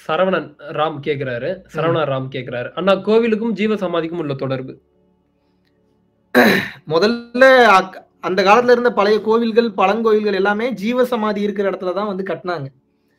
சரவணன் ராம் கேக்குறாரு சரவணா ராம் கேக்குறாரு அண்ணா கோவிலுக்கும் ஜீவ சமாதிக்கும் உள்ள தொடர்பு முதல்ல அக்- அந்த காலத்துல இருந்த பழைய கோவில்கள் பழங்கோவில்கள் எல்லாமே ஜீவசமாதி இருக்கிற இடத்துல தான் வந்து கட்டினாங்க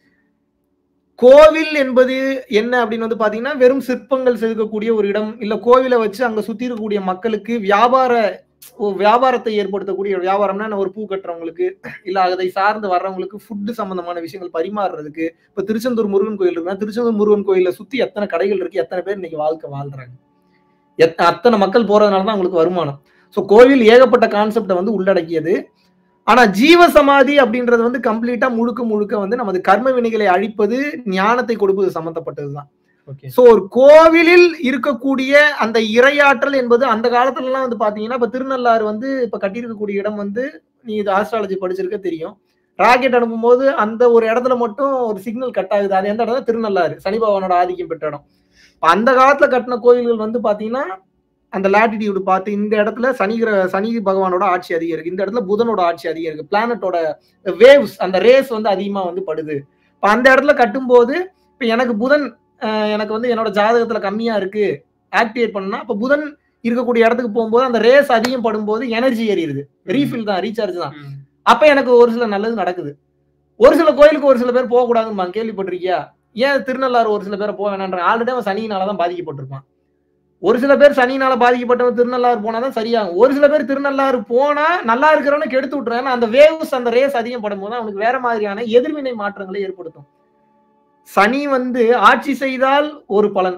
கோவில் என்பது என்ன அப்படின்னு வந்து பாத்தீங்கன்னா வெறும் சிற்பங்கள் செதுக்கக்கூடிய ஒரு இடம் இல்ல கோவிலை வச்சு அங்க சுத்தி இருக்கக்கூடிய மக்களுக்கு வியாபார ஒரு வியாபாரத்தை ஏற்படுத்தக்கூடிய ஒரு வியாபாரம்னா என்ன, ஒரு பூ கட்டுறவங்களுக்கு இல்ல அதை சார்ந்து வர்றவங்களுக்கு ஃபுட்டு சம்பந்தமான விஷயங்கள் பரிமாறுறதுக்கு இப்ப திருச்செந்தூர் முருகன் கோயில் இருக்குன்னா திருச்செந்தூர் முருகன் கோயில சுத்தி எத்தனை கடைகள் இருக்கு எத்தனை பேர் இன்னைக்கு வாழ்க்கை வாழ்றாங்க எத்- அத்தனை மக்கள் போறதுனால தான் அவங்களுக்கு வருமானம் ஸோ கோவில் ஏகப்பட்ட கான்செப்டை வந்து உள்ளடக்கியது ஆனா ஜீவ சமாதி அப்படின்றது வந்து கம்ப்ளீட்டா முழுக்க முழுக்க வந்து நமது கர்ம வினைகளை அழிப்பது ஞானத்தை கொடுப்பது சம்பந்தப்பட்டதுதான் ஓகே சோ ஒரு கோவிலில் இருக்கக்கூடிய அந்த இரையாற்றல் என்பது அந்த காலத்துல எல்லாம் வந்து பாத்தீங்கன்னா இப்ப திருநள்ளாறு வந்து இப்ப கட்டியிருக்கக்கூடிய இடம் வந்து நீ இது ஆஸ்ட்ராலஜி படிச்சிருக்க தெரியும் ராக்கெட் அனுப்பும்போது அந்த ஒரு இடத்துல மட்டும் ஒரு சிக்னல் கட் ஆகுது அது எந்த இடம் திருநள்ளாறு சனி பகவானோட ஆதிக்கம் பெற்ற இடம் இப்ப அந்த காலத்துல கட்டின கோயில்கள் வந்து பாத்தீங்கன்னா அந்த லாட்டிடியூடு பார்த்து இந்த இடத்துல சனி கிர- சனி பகவானோட ஆட்சி அதிகம் இருக்கு இந்த இடத்துல புதனோட ஆட்சி அதிகம் இருக்கு பிளானட்டோட வேவ்ஸ் அந்த ரேஸ் வந்து அதிகமா வந்து படுது இப்ப அந்த இடத்துல கட்டும்போது இப்ப எனக்கு புதன் அஹ், எனக்கு வந்து என்னோட ஜாதகத்துல கம்மியா இருக்கு ஆக்டிவேட் பண்ணா அப்ப புதன் இருக்கக்கூடிய இடத்துக்கு போகும்போது அந்த ரேஸ் அதிகம் படும்போது எனர்ஜி ஏறிடுது ரீஃபில் தான் ரீசார்ஜ் தான் அப்ப எனக்கு ஒரு சில நல்லது நடக்குது ஒரு சில கோயிலுக்கு ஒரு சில பேர் போக கூடாதுன்னு கேள்விப்பட்டிருக்கியா ஏன் திருநள்ளாறு ஒரு சில பேரை போக வேணான்ற ஆல்ரெடி அவன் சனியினால தான் பாதிக்கப்பட்டிருப்பான் ஒரு சில பேர் சனியினால பாதிக்கப்பட்டவன் திருநள்ளாறு போனாதான் சரியாகும் ஒரு சில பேர் திருநள்ளாறு போனா நல்லா இருக்கிறவனுக்கு கெடுத்து விட்டுறான் ஏன்னா அந்த வேவ்ஸ் அந்த ரேஸ் அதிகம் படும்போது அவனுக்கு வேற மாதிரியான எதிர்வினை மாற்றங்களை ஏற்படுத்தும் சனி வந்து ஆட்சி செய்தால் ஒரு பலன்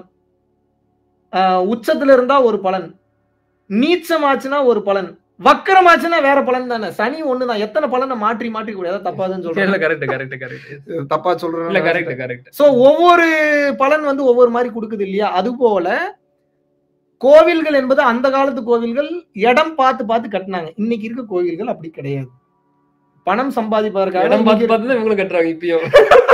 ஆஹ் உச்சத்துல இருந்தா ஒரு பலன் நீச்சமாச்சுன்னா ஒரு பலன் வக்கரமாச்சுன்னா வேற பலன் தானே சனி ஒண்ணுதான் எத்தனை பலனை மாற்றி மாற்றி கூடாது தப்பாதுன்னு இல்ல சொல்றேன் கரெக்ட் கரெக்ட் கரெக்ட் தப்பா இல்ல சொல்றேன் கரெக்ட் கரெக்ட் சோ ஒவ்வொரு பலன் வந்து ஒவ்வொரு மாதிரி கொடுக்குது இல்லையா அது போல கோவில்கள் என்பது அந்த காலத்து கோவில்கள் இடம் பார்த்து பார்த்து கட்டினாங்க இன்னைக்கு இருக்க கோவில்கள் அப்படி கிடையாது பணம் சம்பாதிப்பதற்காக இடம் பார்த்து இன்னைக்கு பார்த்து தான் இவங்களும் கட்டுறாங்க இப்பயும்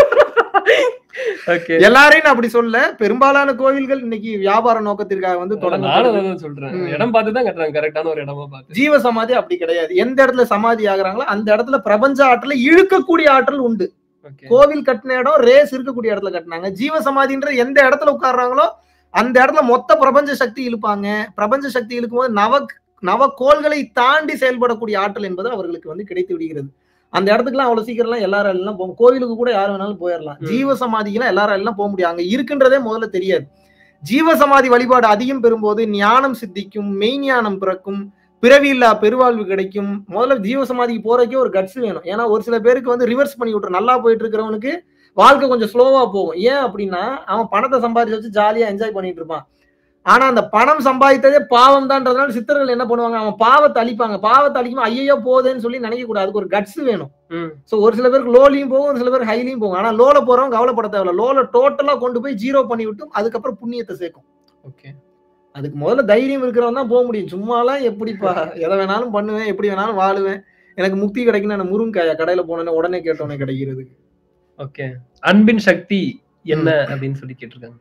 ஓகே எல்லாரையும் நான் அப்படி சொல்ல பெரும்பாலான கோவில்கள் இன்னைக்கு வியாபார நோக்கத்திற்காக வந்து நானும் தொடங்க அதான் சொல்றேன் ம். இடம் பார்த்து தான் கட்டுறாங்க கரெக்டான ஒரு இடமா பார்த்து ஜீவ சமாதி அப்படி கிடையாது எந்த இடத்துல சமாதி ஆகுறாங்களோ அந்த இடத்துல பிரபஞ்ச ஆற்றலை இழுக்கக்கூடிய ஆற்றல் உண்டு ஓகே கோவில் கட்டின இடம் ரேஸ் இருக்கக்கூடிய இடத்துல கட்டினாங்க ஜீவ சமாதின்றது எந்த இடத்துல உட்கார்றாங்களோ அந்த இடத்துல மொத்த பிரபஞ்ச சக்தி இழுப்பாங்க பிரபஞ்ச சக்தி இழுக்கும்போது நவ நவ கோள்களை தாண்டி செயல்படக்கூடிய ஆற்றல் என்பது அவர்களுக்கு வந்து கிடைத்து விடுகிறது அந்த இடத்துக்குலாம் அவ்வளவு சீக்கிரம்லாம் எல்லாரும் எல்லாம் போகும் கோவிலுக்கு கூட யார் வேணாலும் போயிடலாம் ம். ஜீவ சமாதிக்கெல்லாம் எல்லாரும் எல்லாம் போக முடியும் அங்க இருக்குன்றதே முதல்ல தெரியாது ஜீவ சமாதி வழிபாடு அதிகம் பெறும்போது ஞானம் சித்திக்கும் மெய்ஞானம் பிறக்கும் பிறவியில்லா பெருவாழ்வு கிடைக்கும் முதல்ல ஜீவ சமாதிக்கு போறதுக்கே ஒரு கட்ஸ் வேணும் ஏன்னா ஒரு சில பேருக்கு வந்து ரிவர்ஸ் பண்ணி விட்டுரும் நல்லா போயிட்டு இருக்கிறவனுக்கு வாழ்க்கை கொஞ்சம் ஸ்லோவா போகும் ஏன் அப்படின்னா அவன் பணத்தை சம்பாதிச்சு வச்சு ஜாலியா என்ஜாய் பண்ணிட்டு இருப்பான் ஆனா அந்த பணம் சம்பாதித்ததே பாவம் தான்றதுனால சித்தர்கள் என்ன பண்ணுவாங்க அவன் பாவத்தை அழிப்பாங்க பாவத்தை அழிக்கும் ஐயோ போதேன்னு சொல்லி நினைக்க கூடாது அதுக்கு ஒரு கட்ஸ் வேணும் ம் சோ ஒரு சில பேருக்கு லோலையும் போகும் ஒரு சில பேருக்கு ஹைலையும் போகும் ஆனா லோல போறவங்க கவலைப்பட தேவையில்ல லோல டோட்டலா கொண்டு போய் ஜீரோ பண்ணி விட்டு அதுக்கப்புறம் புண்ணியத்தை சேர்க்கும் ஓகே அதுக்கு முதல்ல தைரியம் இருக்கிறவன் தான் போக முடியும் சும்மாலாம் எப்படிப்பா எதை வேணாலும் பண்ணுவேன் எப்படி வேணாலும் வாழுவேன் எனக்கு முக்தி கிடைக்குன்னு நான் முருங்காயா கடையில போனேன்னு உடனே கேட்டோன்னே கிடைக்கிறது ஓகே அன்பின் சக்தி என்ன அப்படின்னு சொல்லி கேட்டிருக்காங்க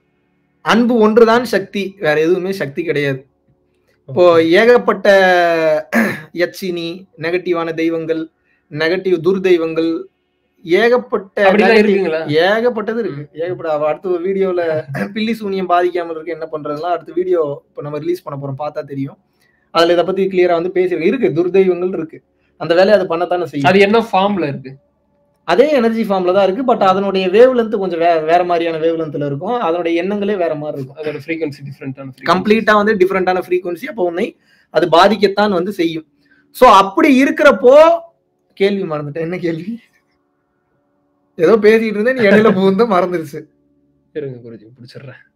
அன்பு ஒன்றுதான் சக்தி வேற எதுவுமே சக்தி கிடையாது இப்போ ஏகப்பட்ட யட்சினி நெகட்டிவான தெய்வங்கள் நெகட்டிவ் துர்தெய்வங்கள் ஏகப்பட்ட அப்படிலாம் negative- இருக்குங்களா ஏகப்பட்டது இருக்கு ஏகப்பட்ட அவ அடுத்த ஒரு வீடியோல பில்லி சூனியம் பாதிக்காமல் இருக்கு என்ன பண்றதுலாம் அடுத்த வீடியோ இப்போ நம்ம ரிலீஸ் பண்ண போறோம் பார்த்தா தெரியும் அதுல இதை பத்தி கிளியரா வந்து பேசியிருக்கு இருக்கு துர்தெய்வங்கள் இருக்கு அந்த வேலையை அது பண்ணத்தானே செய்யும் அது என்ன ஃபார்ம்ல இருக்கு அதே எனர்ஜி ஃபார்ம்ல தான் இருக்கு பட் அதனுடைய வேவ் லென்த் கொஞ்சம் வே- வேற மாதிரியான வேவ் லென்த்ல இருக்கும் அதனுடைய எண்ணங்களே வேற மாதிரி இருக்கும் அதோட ஃப்ரீக்வன்சி டிஃப்ரெண்டான கம்ப்ளீட்டா வந்து டிஃப்ரெண்டான ஃப்ரீக்வன்சி அப்போ உன்னை அது பாதிக்கத்தான் வந்து செய்யும் சோ அப்படி இருக்கிறப்போ கேள்வி மறந்துட்டேன் என்ன கேள்வி ஏதோ பேசிட்டு இருந்தேன் நீ இடையில புகுந்து மறந்துருச்சு இருங்க குருஜி பிடிச்சிடுறேன்